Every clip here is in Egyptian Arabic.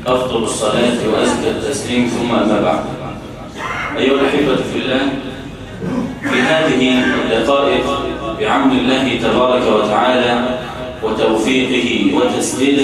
أفضل الصلاة وأزكى التسليم ثم أما بعد أيها الأحبة في الله في هذه الدقائق بعون الله تبارك وتعالى وتوفيقه وتسديده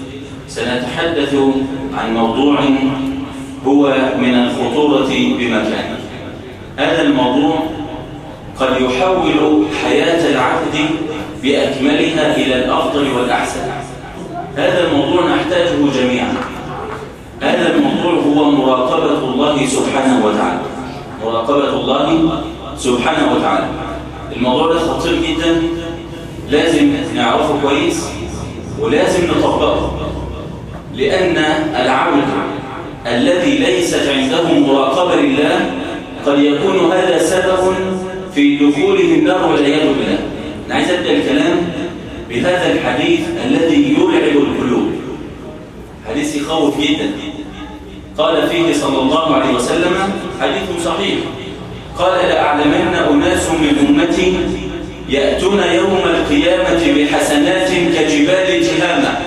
سنتحدث عن موضوع هو من الخطورة بمكان هذا الموضوع قد يحول حياة العبد بأكملها إلى الأفضل والأحسن هذا الموضوع نحتاجه جميعا هذا الموضوع هو مراقبة الله سبحانه وتعالى مراقبة الله سبحانه وتعالى الموضوع ده خطير جدا لازم نعرفه كويس ولازم نطبقه لأن العبد الذي ليست عنده مراقبة لله قد يكون هذا سبب في دخوله النار والعياذ بالله أنا عايز أبدأ الكلام بهذا الحديث الذي يرعب القلوب حديث يخوف جدا قال فيه صلى الله عليه وسلم حديث صحيح قال لأعلمن أناس من أمتي يأتون يوم القيامة بحسنات كجبال تهامة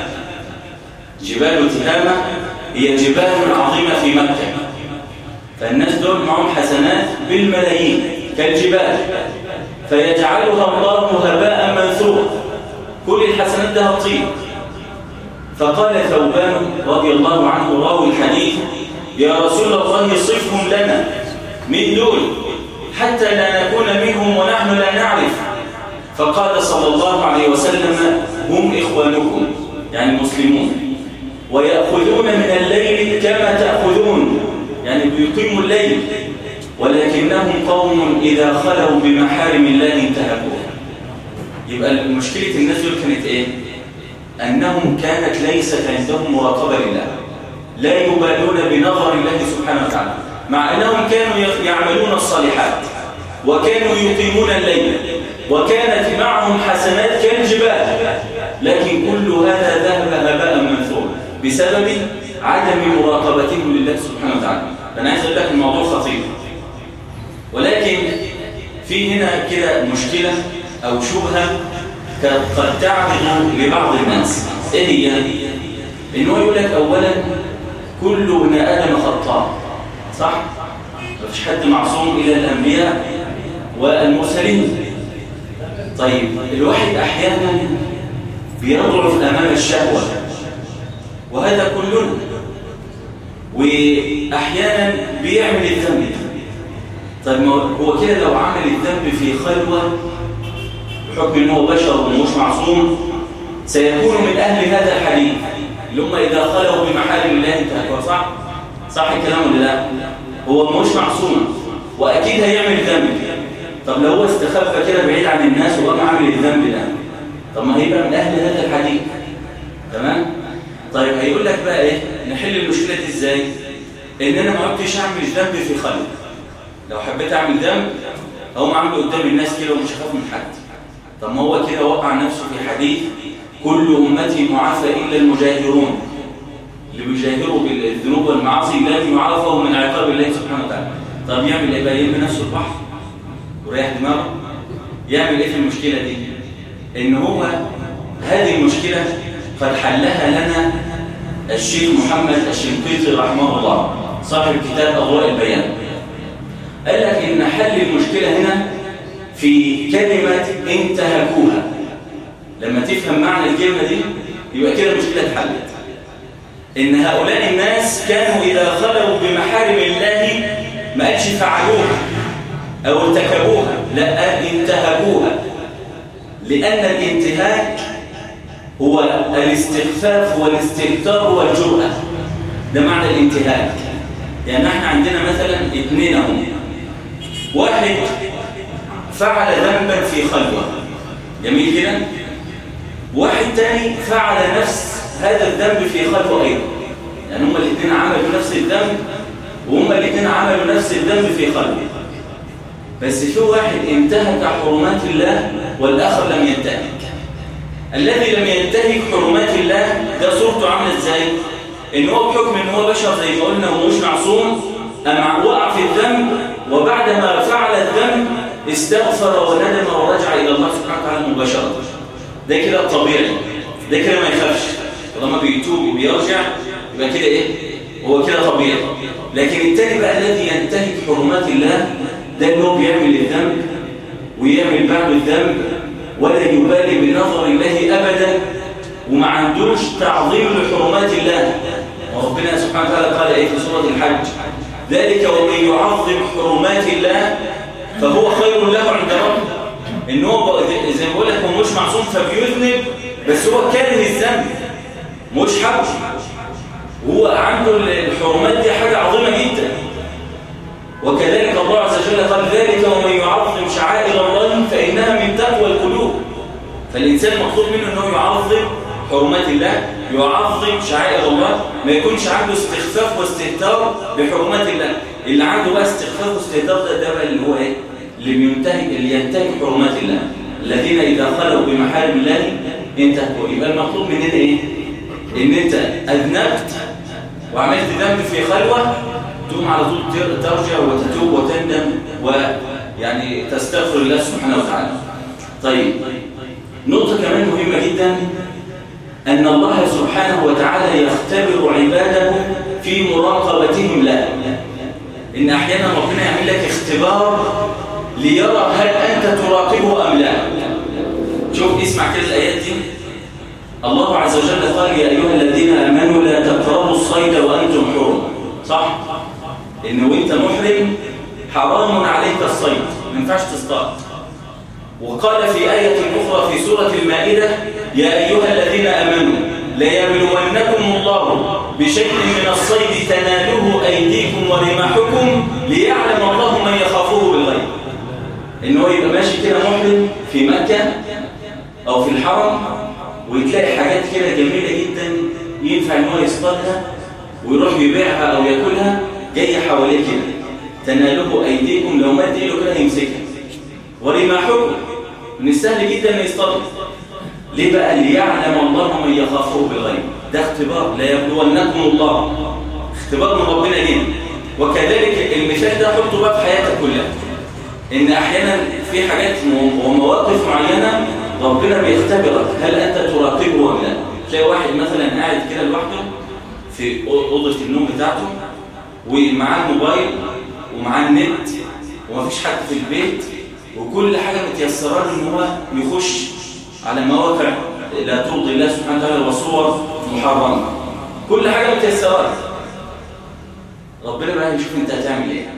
جبال تهامة هي جبال عظيمة في مكة فالناس دول معهم حسنات بالملايين كالجبال فيجعلها الله هباء منثورا كل الحسنات ده طين فقال ثوبان رضي الله عنه راوي الحديث يا رسول الله صفهم لنا من دول حتى لا نكون منهم ونحن لا نعرف فقال صلى الله عليه وسلم هم إخوانكم يعني المسلمون ويأخذون من الليل كما تأخذون يعني بيقيموا الليل ولكنهم قوم إذا خلوا بمحارم الله انتهكوها يبقى مشكلة الناس دول كانت إيه؟ أنهم كانت ليست عندهم مراقبة لله لا يبالون بنظر الله سبحانه وتعالى مع أنهم كانوا يعملون الصالحات وكانوا يقيمون الليل وكانت معهم حسنات كالجبال لكن كل هذا ذهب هباء منثورا بسبب عدم مراقبتهم لله سبحانه وتعالى أنا عايز أقول لك الموضوع خطير ولكن في هنا كده مشكلة أو شبهة قد تعرض لبعض الناس إيه هي؟ إنه يقول لك أولا كل ابن آدم خطاء صح؟ مفيش حد معصوم إلى الأنبياء والمرسلين طيب الواحد أحيانا بيضعف أمام الشهوة وهذا كلنا وأحيانا بيعمل الذنب طيب هو كده لو عمل الذنب في خلوة بحكم أنه بشر ومش معصوم سيكون من أهل هذا الحديث اللي هم إذا خلوا بمحارم الله انتهكوا صح؟ صح الكلام ولا لا؟ هو مش معصوم وأكيد هيعمل ذنب طب لو هو استخبى كده بعيد عن الناس وقام عامل الذنب ده طب ما هيبقى من أهل هذا الحديث تمام؟ طيب هيقول لك بقى إيه؟ نحل المشكلة دي إزاي؟ إن أنا ما عدتش أعمل ذنب في خلق لو حبيت أعمل ذنب أقوم عامله قدام الناس كده ومش هخاف من حد طب ما هو كده وقع نفسه في حديث كل أمتي معافى إلا المجاهرون اللي بيجاهروا بالذنوب والمعاصي التي يعافوا من عقاب الله سبحانه وتعالى طب يعمل ايه بقى يرمي نفسه البحر وريح دماغه يعمل ايه في المشكله دي ان هو هذه المشكله قد حلها لنا الشيخ محمد الشنقيطي رحمه الله صاحب كتاب اضواء البيان قال لك ان حل المشكله هنا في كلمه انتهكوها لما تفهم معنى الكلمه دي يبقى كده المشكله اتحلت إن هؤلاء الناس كانوا إذا خلوا بمحارم الله ما قالش فعلوها أو ارتكبوها لا انتهكوها لأن الانتهاك هو الاستخفاف والاستهتار والجرأة ده معنى الانتهاك يعني احنا عندنا مثلا اثنين هم واحد فعل ذنبا في خلوة جميل كده واحد تاني فعل نفس هذا الذنب في خلوه ايضا يعني هما الاثنين عملوا نفس الذنب وهما الاثنين عملوا نفس الذنب في خلوه بس في واحد انتهك حرمات الله والاخر لم ينتهك الذي لم ينتهك حرمات الله ده صورته عامله ازاي ان هو بحكم ان هو بشر زي ما قلنا ومش معصوم أم وقع في الذنب وبعدما فعل الذنب استغفر وندم ورجع الى الله سبحانه وتعالى مباشره ده كده الطبيعي ده كده ما يخافش طالما بيتوب وبيرجع يبقى كده ايه هو كده طبيعي لكن التاني بقى الذي ينتهك حرمات الله ده اللي هو بيعمل الذنب ويعمل بعد الذنب ولا يبالي بنظر الله ابدا وما عندوش تعظيم لحرمات الله وربنا سبحانه وتعالى قال ايه في سوره الحج ذلك ومن يعظم حرمات الله فهو خير له عند ربه ان هو زي ما بقول لك هو مش معصوم فبيذنب بس هو كاره الذنب مش حب وهو عنده الحرمات دي حاجه عظيمه جدا وكذلك الله عز وجل قال ذلك ومن يعظم شعائر الله فانها من تقوى القلوب فالانسان مطلوب منه انه يعظم حرمات الله يعظم شعائر الله ما يكونش عنده استخفاف واستهتار بحرمات الله اللي عنده بقى استخفاف واستهتار ده ده بقى اللي هو ايه اللي بينتهك اللي ينتهك حرمات الله الذين اذا خلوا بمحارم الله انتهكوا يبقى المطلوب مننا ايه ان انت اذنبت وعملت ذنب في خلوه تقوم على طول ترجع وتتوب وتندم ويعني تستغفر الله سبحانه وتعالى طيب نقطه كمان مهمه جدا أن الله سبحانه وتعالى يختبر عباده في مراقبتهم له إن أحيانا ربنا يعمل لك اختبار ليرى هل أنت تراقبه أم لا شوف اسمع كده الآيات دي الله عز وجل قال يا أيها الذين آمنوا لا تقربوا الصيد وأنتم حرم صح؟ إن وإنت محرم حرام عليك الصيد ما ينفعش تصطاد وقال في آية أخرى في سورة المائدة يا أيها الذين أمنوا ليبلونكم الله بشيء من الصيد تناله أيديكم ورماحكم ليعلم الله من يخافه بالغيب إنه يبقى ماشي كده محرم في مكة أو في الحرم ويتلاقي حاجات كده جميلة جدا ينفع إن هو يصطادها ويروح يبيعها أو ياكلها جاية حواليه كده تناله أيديكم لو مد إيده كده يمسكها ورماحكم من السهل جدا ان يصطاد ليه بقى ليعلم الله من يخافه بالغيب ده اختبار لا يبلونكم الله اختبار من ربنا لينا وكذلك المثال ده حطه بقى في حياتك كلها ان احيانا في حاجات ومواقف معينه ربنا بيختبرك هل انت تراقبه ولا لا تلاقي واحد مثلا قاعد كده لوحده في اوضه النوم بتاعته ومعاه الموبايل ومعاه النت ومفيش حد في البيت وكل حاجة متيسرة له ان هو يخش على مواقع لا ترضي الله سبحانه وتعالى وصور محرمة كل حاجة متيسرة ربنا بقى يشوف انت هتعمل ايه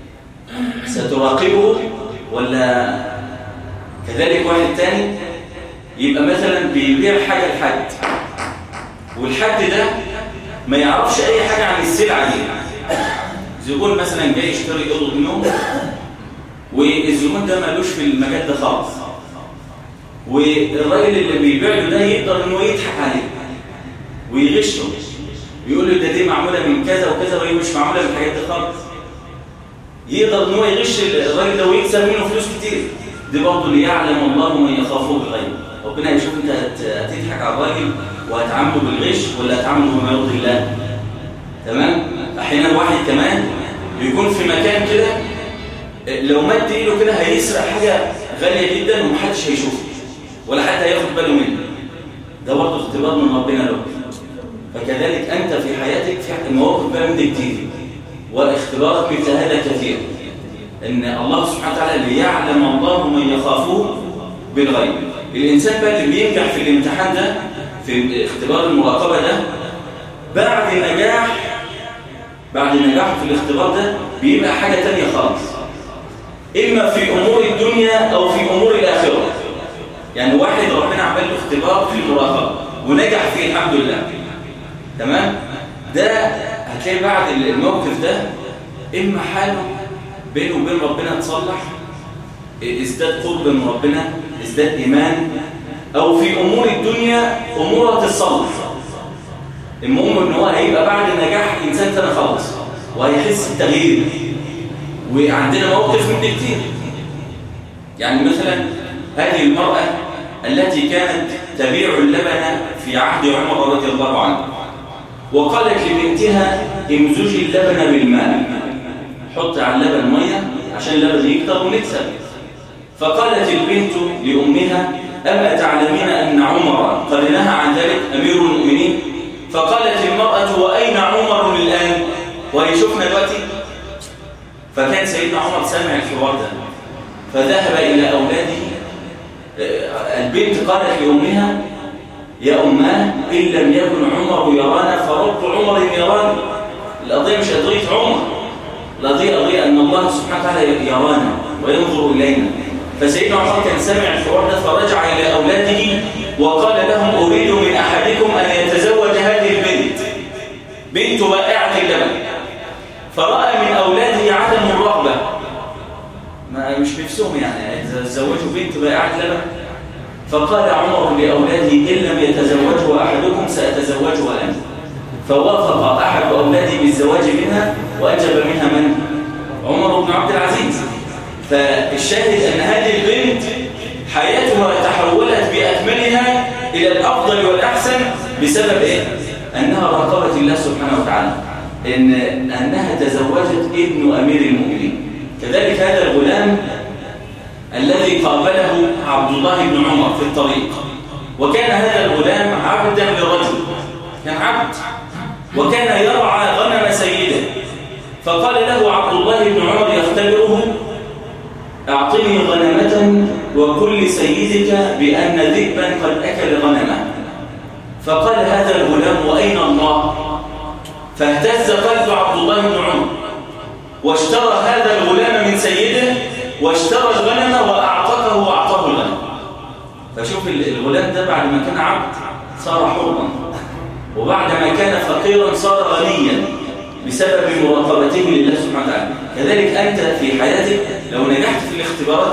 ستراقبه ولا كذلك واحد تاني يبقى مثلا بيبيع حاجة لحد والحد ده ما يعرفش اي حاجة عن السلعة دي زبون مثلا جاي يشتري اوضه نوم والزبون ده مالوش في المجال ده خالص والراجل اللي بيبيع له ده يقدر انه يضحك عليه ويغشه ويقول له ده دي معموله من كذا وكذا وهي مش معموله من الحاجات دي خالص يقدر ان هو يغش الراجل ده ويكسب منه فلوس كتير دي برضه ليعلم الله من يخافه بالغيب ربنا يشوف انت هتضحك على الراجل وهتعامله بالغش ولا هتعامله بما يرضي الله تمام احيانا واحد كمان بيكون في مكان كده لو مد ايده كده هيسرق حاجه غاليه جدا ومحدش هيشوفه ولا حد هياخد باله منه ده برضه اختبار من ربنا له فكذلك انت في حياتك في مواقف بقى من دي كتير واختبارات مثل هذا كثير ان الله سبحانه وتعالى ليعلم الله من يخافه بالغيب الانسان بقى اللي بينجح في الامتحان ده في اختبار المراقبه ده بعد نجاح بعد نجاحه في الاختبار ده بيبقى حاجه تانية خالص إما في أمور الدنيا أو في أمور الآخرة يعني واحد ربنا عمل له اختبار في المراقبة ونجح فيه الحمد لله تمام ده هتلاقي بعد الموقف ده إما حاله بينه وبين ربنا تصلح ازداد قرب من ربنا ازداد إيمان أو في أمور الدنيا أمورها تتصلح المهم إن هو هيبقى بعد النجاح إنسان تاني خالص وهيحس بتغيير وعندنا موقف من كتير يعني مثلا هذه المرأة التي كانت تبيع اللبن في عهد عمر رضي الله عنه وقالت لبنتها امزجي اللبن بالماء حط على اللبن مية عشان اللبن يكتر ونكسب فقالت البنت لأمها أما تعلمين أن عمر قد نهى عن ذلك أمير المؤمنين فقالت المرأة وأين عمر الآن ويشوفنا دلوقتي فكان سيدنا عمر سمع الحوار ده فذهب إلى أولاده آه، البنت قالت لأمها يا أماه إن لم يكن عمر يرانا فرب عمر يرانا القضية مش قضية عمر القضية قضية أن الله سبحانه وتعالى يرانا وينظر إلينا فسيدنا عمر كان سمع الحوار ده فرجع إلى أولاده وقال لهم أريد من أحدكم أن يتزوج هذه البنت بنت بائعة اللبن فرأى من أولاده عدم الرغبة ما مش نفسهم يعني يتزوجوا بنت بائعة اللبن فقال عمر لأولاده إن لم يتزوجوا أحدكم سأتزوجها أنا فوافق أحد أولاده بالزواج منها وأجب منها من؟ عمر بن عبد العزيز فالشاهد أن هذه البنت حياتها تحولت بأكملها إلى الأفضل والأحسن بسبب إيه؟ أنها راقبت الله سبحانه وتعالى إن أنها تزوجت ابن أمير المؤمنين كذلك هذا الغلام الذي قابله عبد الله بن عمر في الطريق وكان هذا الغلام عبدا لرجل كان عبد وكان يرعى غنم سيده فقال له عبد الله بن عمر يختبره اعطني غنمة وكل سيدك بأن ذئبا قد أكل غنمه فقال هذا الغلام وأين الله فاهتز قلب عبد الله بن عمر واشترى هذا الغلام من سيده واشترى الغنم وأعتقه وأعطاه الغنم فشوف الغلام ده بعد ما كان عبد صار حرا وبعد ما كان فقيرا صار غنيا بسبب مراقبته لله سبحانه وتعالى كذلك أنت في حياتك لو نجحت في الاختبارات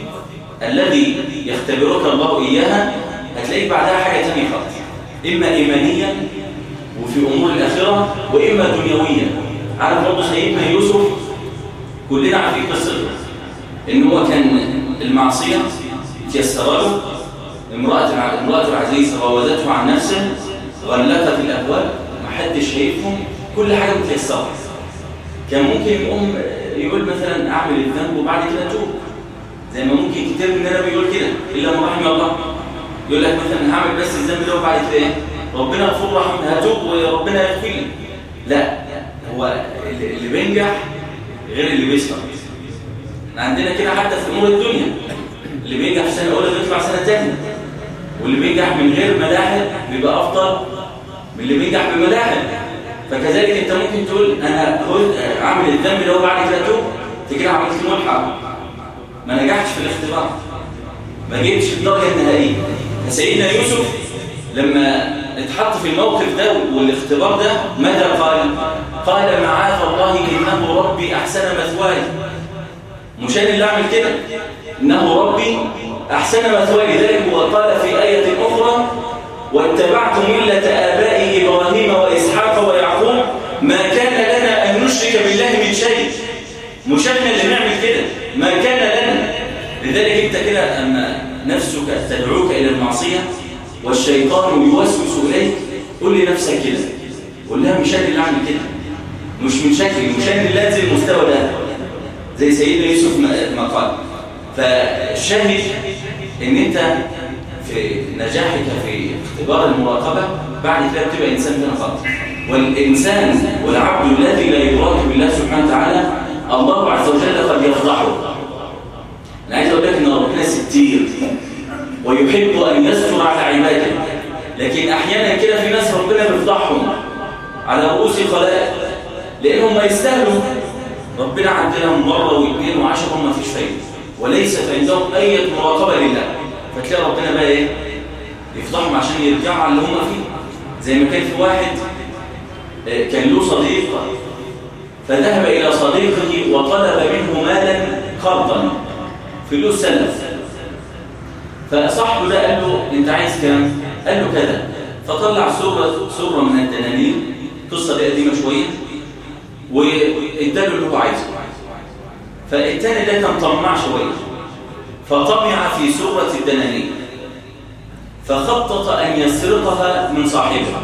الذي يختبرك الله إياها هتلاقيك بعدها حاجة تانية خالص إما إيمانيا وفي أمور الآخرة وإما دنيويا عارف برضه سيدنا يوسف كلنا عارفين قصته إن هو كان المعصية تيسر له امرأة امرأة العزيز راودته عن نفسه غلقت الأبواب محدش شايفهم كل حاجة متيسرة كان ممكن يقوم يقول مثلا أعمل الذنب وبعد كده أتوب زي ما ممكن كتير مننا بيقول كده إلا من رحم الله يقول لك مثلا هعمل بس الذنب ده وبعد كده إيه ربنا غفور رحيم هتوب وربنا يغفر لي لا هو اللي بينجح غير اللي بيسمع عندنا كده حتى في امور الدنيا اللي بينجح في سنه اولى بيطلع سنه ثانيه واللي بينجح من غير ملاحق بيبقى افضل من اللي بينجح بملاحق فكذلك انت ممكن تقول انا اعمل الذنب ده وبعد كده اتوب انت كده عملت ملحق ما نجحتش في الاختبار ما جبتش الدرجه النهائيه سيدنا يوسف لما اتحط في الموقف ده والاختبار ده ماذا قال قال معاذ الله انه ربي احسن مثواي مش انا اللي اعمل كده انه ربي احسن مثواي لذلك هو قال في ايه اخرى واتبعت مله ابائي ابراهيم واسحاق ويعقوب ما كان لنا ان نشرك بالله من شيء مش احنا اللي نعمل كده ما كان لنا لذلك انت كده اما نفسك تدعوك الى المعصيه والشيطان يوسوس اليك قول لنفسك كده قول لها مش انا اللي اعمل كده مش من شكلي مش انا اللي انزل المستوى ده زي سيدنا يوسف ما قال فالشاهد ان انت في نجاحك في اختبار المراقبة بعد كده بتبقى إنسان فينا خاطر والإنسان والعبد الذي لا يراقب بالله سبحانه وتعالى الله عز وجل قد يفضحه أنا عايز أقول لك إن ربنا ستير ويحب أن يستر على عباده لكن أحيانا كده في ناس ربنا بيفضحهم على رؤوس خلائق لأنهم ما يستاهلوا ربنا عندنا مرة واثنين وعشرة ما فيش فايدة وليست عندهم أي مراقبة لله فتلاقي ربنا بقى إيه يفضحهم عشان يرجعوا على اللي هم فيه زي ما كان في واحد كان له صديق فذهب إلى صديقه وطلب منه مالا قرضا فلوس سلف فصاحبه ده قال له انت عايز كام قال له كذا فطلع سورة, سورة من الدنانير قصة دي قديمة شوية واداله اللي هو عايزه فالتاني ده كان طماع شوية فطمع في سورة الدنانير فخطط أن يسرقها من صاحبها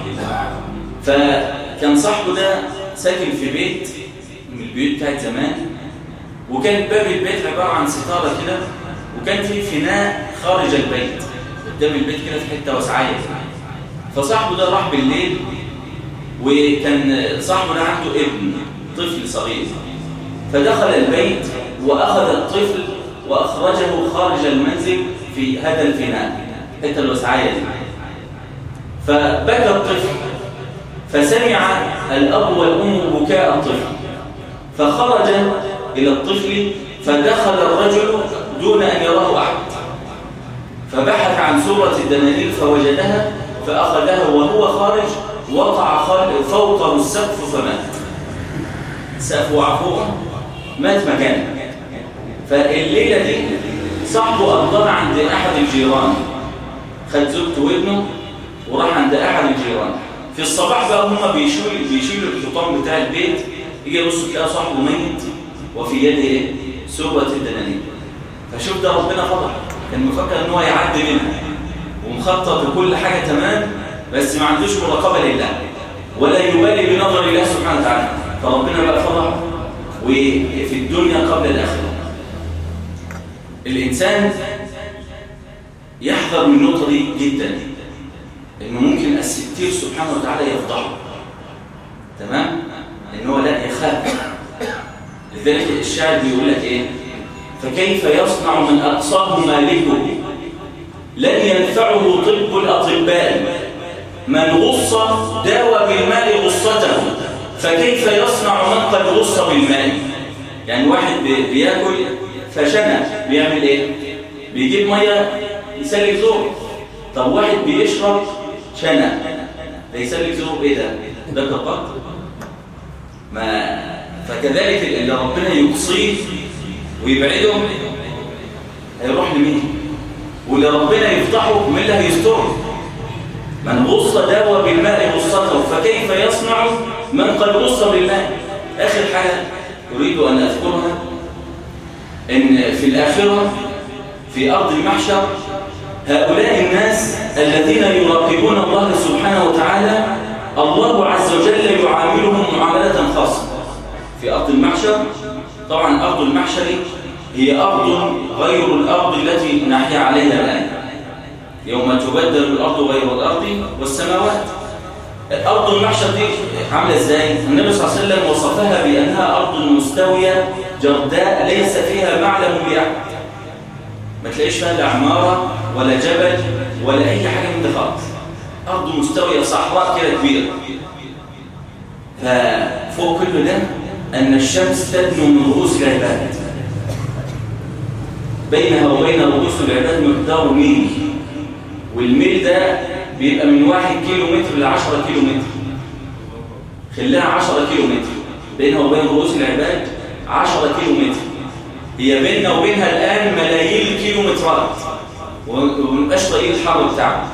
فكان صاحبه ده ساكن في بيت من البيوت بتاعت زمان وكان باب البيت عبارة عن ستارة كده وكان في فناء خارج البيت قدام البيت كده في حتة وسعية فصاحبه ده راح بالليل وكان صاحبه ده عنده ابن طفل صغير فدخل البيت وأخذ الطفل وأخرجه خارج المنزل في هذا الفناء حتى الوسعية دي فبكى الطفل فسمع الأب والأم بكاء الطفل فخرج إلى الطفل فدخل الرجل دون أن يراه أحد فبحث عن سورة الدنانير فوجدها فأخذها وهو خارج وقع فوقه السقف فمات سقف وعفوه مات مكانه فالليلة دي صاحبه أقضاها عند أحد الجيران خد زوجته وابنه وراح عند أحد الجيران في الصباح بقى هم بيشيلوا بيشيلوا الحطام بتاع البيت يجي يبصوا تلاقي صاحبه ميت وفي يده ايه؟ سورة الدنانير فشوف ده ربنا فضح كان مفكر ان هو يعدي منها ومخطط لكل حاجة تمام بس ما عندوش مراقبة لله ولا يبالي بنظر الله سبحانه وتعالى فربنا بقى فضح وفي الدنيا قبل الآخرة الإنسان يحذر من النقطة دي جدا إنه ممكن الستير سبحانه وتعالى يفضحه تمام؟ إن هو لا يخاف لذلك الشاعر بيقول لك إيه؟ فكيف يصنع من أقصاه مالكه لن ينفعه طب الأطباء من غص داوى بالماء غصته فكيف يصنع من قد غص بالماء يعني واحد بياكل فشنى بيعمل ايه بيجيب ميه يسلك زور طب واحد بيشرب شنى ده يسلك زور ايه ده ده كبط ما فكذلك اللي ربنا يقصيه ويبعده هيروح لمين واللي ربنا يفتحه من اللي هيستره من غص داوى بالماء غصته فكيف يصنع من قد غص بالماء آخر حاجة أريد أن أذكرها إن في الآخرة في أرض المحشر هؤلاء الناس الذين يراقبون الله سبحانه وتعالى الله عز وجل يعاملهم معاملة خاصة في أرض المحشر طبعا أرض المحشر هي أرض غير الأرض التي نحيا عليها الآن يوم تبدل الأرض غير الأرض والسماوات أرض المحشر دي عاملة إزاي؟ النبي صلى الله عليه وسلم وصفها بأنها أرض مستوية جرداء ليس فيها معلم لأحد ما تلاقيش فيها لا عمارة ولا جبل ولا أي حاجة من ده خالص أرض مستوية صحراء كده كبيرة ففوق كل ده أن الشمس تدنو من رؤوس العباد بينها وبين رؤوس العباد مقدار ميل والميل ده بيبقى من واحد كيلو متر ل 10 كيلو متر خلاها 10 كيلو متر بينها وبين رؤوس العباد 10 كيلو متر هي بيننا وبينها الآن ملايين الكيلومترات ومنبقاش طريق الحر بتاعها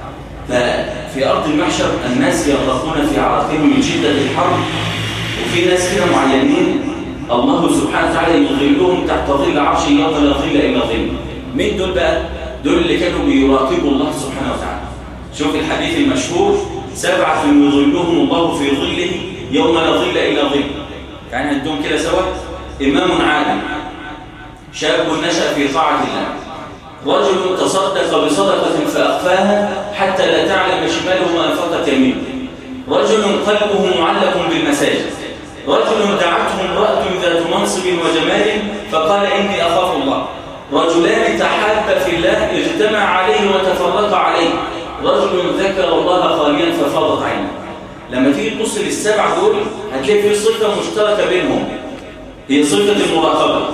ففي أرض المحشر الناس يغرقون في عرقهم من شدة الحر وفي ناس كده معينين الله سبحانه وتعالى يظلهم تحت ظل عرشه يوم لا ظل إلا ظل مين دول بقى؟ دول اللي كانوا بيراقبوا الله سبحانه وتعالى شوف الحديث المشهور سبعة يظلهم الله في ظله يوم لا ظل إلا ظل يعني هدوم كده سوا إمام عالم شاب نشأ في طاعة الله رجل تصدق بصدقة فأخفاها حتى لا تعلم شماله ما أنفقت يمينه رجل قلبه معلق بالمساجد رجل دعته امرأة ذات منصب وجمال فقال إني أخاف الله رجلان تحابا في الله اجتمع عليه وتفرق عليه رجل ذكر الله خاليا ففاضت عينه لما تيجي تبص للسبع دول هتلاقي في صفة مشتركة بينهم هي صفة المراقبة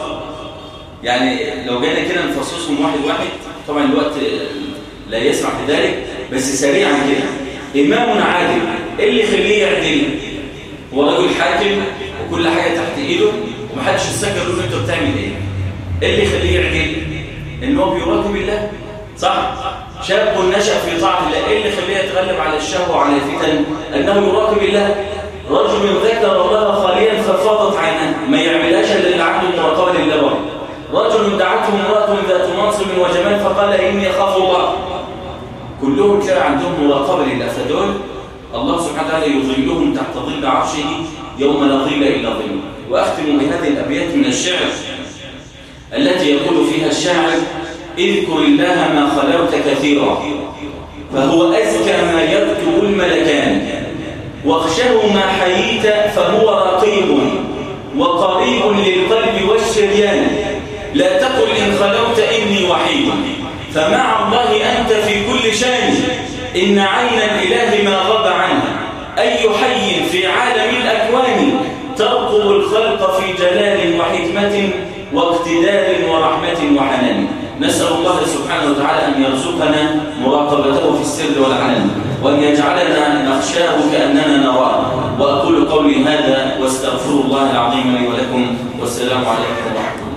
يعني لو جينا كده نفصصهم واحد واحد طبعا الوقت لا يسمح بذلك بس سريعا كده إمام عادل إيه اللي يخليه يعدل هو رجل حاكم وكل حاجة تحت إيده ومحدش يتسكر له أنت بتعمل إيه إيه اللي يخليه يعدل إن هو بيراقب الله صح شاب نشأ في طاعة الله إيه اللي يخليه يتغلب على الشهوة وعلى الفتن أنه يراقب الله رجل ذكر الله خاليا ففاضت عيناه ما يعملهاش إلا اللي عنده مراقبة لله وحده رجل دعته امرأة ذات منصب وجمال فقال إني أخاف الله كلهم كان عندهم مراقبة لله فدول الله سبحانه وتعالى يظلهم تحت ظل عرشه يوم لا ظل إلا ظله وأختم بهذه الأبيات من الشعر التي يقول فيها الشاعر اذكر الله ما خلوت كثيرا فهو أزكى ما يكتب الملكان واخشه ما حييت فهو رقيب وقريب للقلب والشريان لا تقل إن خلوت إني وحيد فمع الله أنت في كل شان إن عين الإله ما غاب عنها أي حي في عالم الأكوان ترقب الخلق في جلال وحكمة واقتدار ورحمة وحنان نسأل الله سبحانه وتعالى أن يرزقنا مراقبته في السر والعلن وأن يجعلنا نخشاه كأننا نراه وأقول قولي هذا واستغفر الله العظيم لي ولكم والسلام عليكم ورحمة الله